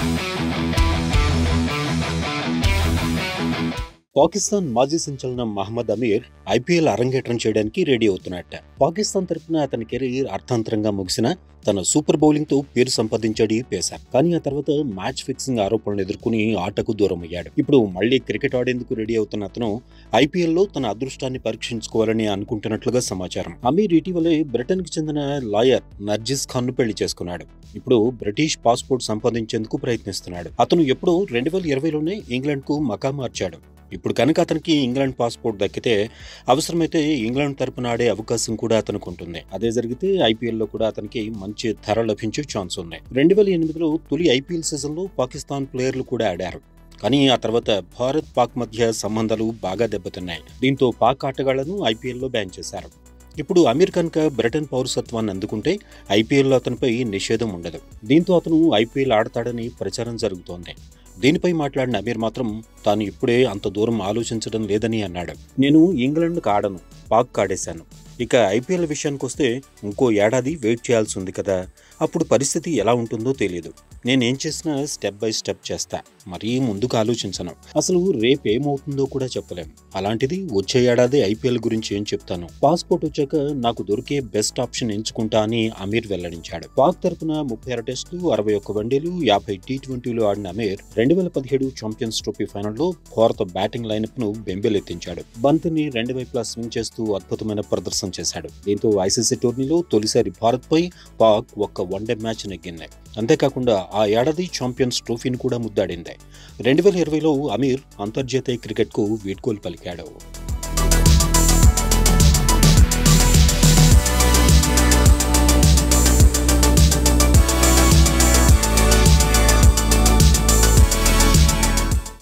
పాకిస్తాన్ మాజీ సంచలనం మహమ్మద్ అమీర్ ఐపీఎల్ అరంగేట్రం చేయడానికి రెడీ అవుతున్నట్ట పాకిస్తాన్ తరపున అతని కెరీర్ అర్థాంతరంగా ముగిసిన తన సూపర్ బౌలింగ్ తో పేరు సంపాదించాడు ఈ పేసర్ కానీ ఆ తర్వాత మ్యాచ్ ఫిక్సింగ్ ఆరోపణలు ఎదుర్కొని ఆటకు దూరం అయ్యాడు ఇప్పుడు మళ్ళీ క్రికెట్ ఆడేందుకు రెడీ అవుతున్న అతను ఐపీఎల్ లో తన అదృష్టాన్ని పరీక్షించుకోవాలని అనుకుంటున్నట్లుగా సమాచారం అమీర్ ఇటీవలే బ్రిటన్ కి చెందిన లాయర్ నర్జిస్ ఖాన్ ను పెళ్లి చేసుకున్నాడు ఇప్పుడు బ్రిటిష్ పాస్పోర్ట్ సంపాదించేందుకు ప్రయత్నిస్తున్నాడు అతను ఎప్పుడో రెండు వేల ఇరవైలోనే ఇంగ్లాండ్ కు మకా మార్చాడు ఇప్పుడు కనుక అతనికి ఇంగ్లాండ్ పాస్పోర్ట్ దక్కితే అవసరమైతే ఇంగ్లాండ్ తరపున ఆడే అవకాశం కూడా అతనికి ఉంటుంది అదే జరిగితే ఐపీఎల్ లో కూడా అతనికి మంచి ధర లభించే ఛాన్స్ ఉంది రెండు వేల ఎనిమిదిలో తొలి ఐపీఎల్ సీజన్ లో పాకిస్తాన్ ప్లేయర్లు కూడా ఆడారు కానీ ఆ తర్వాత భారత్ పాక్ మధ్య సంబంధాలు బాగా దెబ్బతిన్నాయి దీంతో పాక్ ఆటగాళ్లను ఐపీఎల్లో బ్యాన్ చేశారు ఇప్పుడు అమీర్ కనుక బ్రిటన్ పౌరసత్వాన్ని అందుకుంటే ఐపీఎల్లో అతనిపై నిషేధం ఉండదు దీంతో అతను ఐపీఎల్ ఆడతాడని ప్రచారం జరుగుతోంది దీనిపై మాట్లాడిన అమీర్ మాత్రం తాను ఇప్పుడే అంత దూరం ఆలోచించడం లేదని అన్నాడు నేను ఇంగ్లాండ్కి ఆడను పాక్ ఆడేశాను ఇక ఐపీఎల్ విషయానికి వస్తే ఇంకో ఏడాది వెయిట్ చేయాల్సి ఉంది కదా అప్పుడు పరిస్థితి ఎలా ఉంటుందో తెలియదు నేనేం చేసినా స్టెప్ బై స్టెప్ చేస్తా మరీ ముందుకు ఆలోచించను అసలు రేపు ఏమవుతుందో కూడా చెప్పలేం అలాంటిది వచ్చే ఏడాది ఐపీఎల్ గురించి ఏం చెప్తాను పాస్పోర్ట్ వచ్చాక నాకు దొరికే బెస్ట్ ఆప్షన్ ఎంచుకుంటా అని అమీర్ వెల్లడించాడు పాక్ తరపున ముప్పై ఆరు టెస్టులు అరవై ఒక్క వన్డేలు యాభై టీ ట్వంటీలు ఆడిన అమీర్ రెండు వేల పదిహేడు ఛాంపియన్స్ ట్రోఫీ ఫైనల్లో భారత బ్యాటింగ్ లైనప్ ను బెంబేలెత్తించాడు బంతిని రెండు వైపులా స్వింగ్ చేస్తూ అద్భుతమైన ప్రదర్శన చేశాడు దీంతో ఐసీసీ టోర్నీలో తొలిసారి భారత్ పై పాక్ ఒక్క వన్డే మ్యాచ్ నెగ్గింది అంతేకాకుండా ఆ ఏడాది ఛాంపియన్స్ ట్రోఫీని కూడా ముద్దాడింది రెండు వేల ఇరవైలో అమీర్ అంతర్జాతీయ క్రికెట్కు వీడ్కోలు పలికాడు